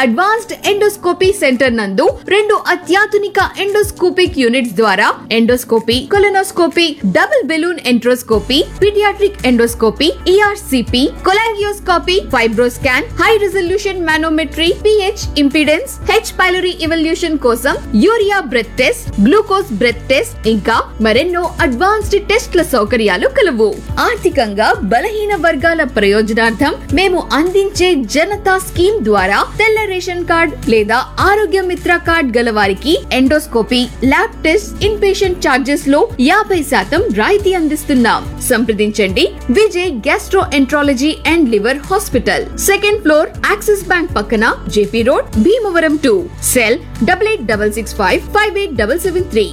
advanced endoscopy centre నందు రెండు అత్యాధునిక ఎండోస్కోపిక్ యూనిట్స్ ద్వారా endoscopy colonoscopy double balloon enteroscopy paediatric endoscopy ERCP cholangioscopy FibroScan high resolution manometry pH impedance H pylori evolution కోసం urea breath test glucose breath test ఇంకా మరెన్నో advanced టెస్ట్ల సౌకర్యాలు కలవు ఆర్థికంగా బలహీన వర్గాల ప్రయోజనార్థం మేము అందించే జనతా స్కీమ్ ద్వారా తెల్ల రేషన్ కార్డ్ లేదా ఆరోగ్య మిత్ర కార్డ్ గల వారికి endoscopy lab test inpatient charges లో యాభై శాతం రాయితీ అందిస్తున్నాం సంప్రదించండి Vijay gastroenterology and liver hospital second floor Axis bank పక్కన JP road Bhimavaram to cell double eight double six five five eight double seven three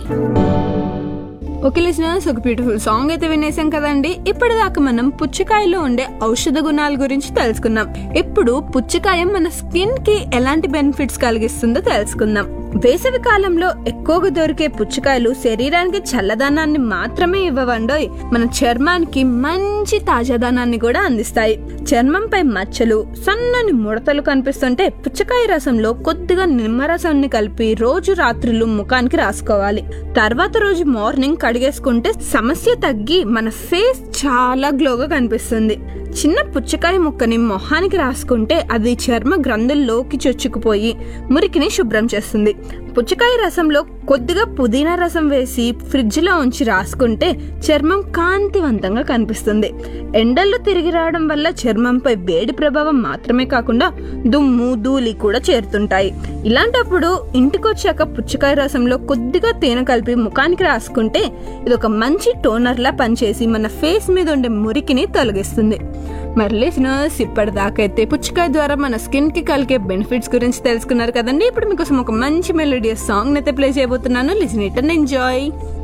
okay listeners ఒక beautiful song అయితే వినేసాం కదండి ఇప్పటిదాకా మనం పుచ్చకాయలో ఉండే ఔషధ గుణాల గురించి తెలుసుకున్నాం ఇప్పుడు పుచ్చకాయ మన స్కిన్ కి ఎలాంటి బెనిఫిట్స్ కలిగిస్తుందో తెలుసుకుందాం వేసవి కాలంలో ఎక్కువగా దొరికే పుచ్చకాయలు శరీరానికి చల్లదనాన్ని మాత్రమే ఇవ్వవండోయ్ మన చర్మానికి మంచి తాజాదనాన్ని కూడా అందిస్తాయి చర్మంపై మచ్చలు సన్నని ముడతలు కనిపిస్తుంటే పుచ్చకాయ రసంలో కొద్దిగా నిమ్మరసాన్ని కలిపి రోజు రాత్రులు ముఖానికి రాసుకోవాలి తర్వాత రోజు మార్నింగ్ కడిగేసుకుంటే సమస్య తగ్గి మన ఫేస్ చాలా గ్లోగా కనిపిస్తుంది చిన్న పుచ్చకాయ ముక్కని మొహానికి రాసుకుంటే అది చర్మ గ్రంథుల్లోకి చొచ్చుకుపోయి మురికిని శుభ్రం చేస్తుంది పుచ్చకాయ రసంలో కొద్దిగా పుదీనా రసం వేసి ఫ్రిడ్జ్ లో ఉంచి రాసుకుంటే చర్మం కాంతివంతంగా కనిపిస్తుంది ఎండల్లో తిరిగి రావడం వల్ల చర్మంపై వేడి ప్రభావం మాత్రమే కాకుండా దుమ్ము ధూళి కూడా చేరుతుంటాయి ఇలాంటప్పుడు ఇంటికొచ్చాక పుచ్చకాయ రసంలో కొద్దిగా తేనె కలిపి ముఖానికి రాసుకుంటే ఇది ఒక మంచి టోనర్లా పనిచేసి మన ఫేస్ మీద ఉండే మురికిని తొలగిస్తుంది మరి లిసినర్స్ ఇప్పటిదాకైతే పుచ్చకాయ ద్వారా మన స్కిన్ కి కలిగే బెనిఫిట్స్ గురించి తెలుసుకున్నారు కదండి ఇప్పుడు మీకోసం ఒక మంచి మెలోడియస్ సాంగ్ అయితే ప్లే చేయబోతున్నాను లిసన్ ఇట్ అండ్ ఎంజాయ్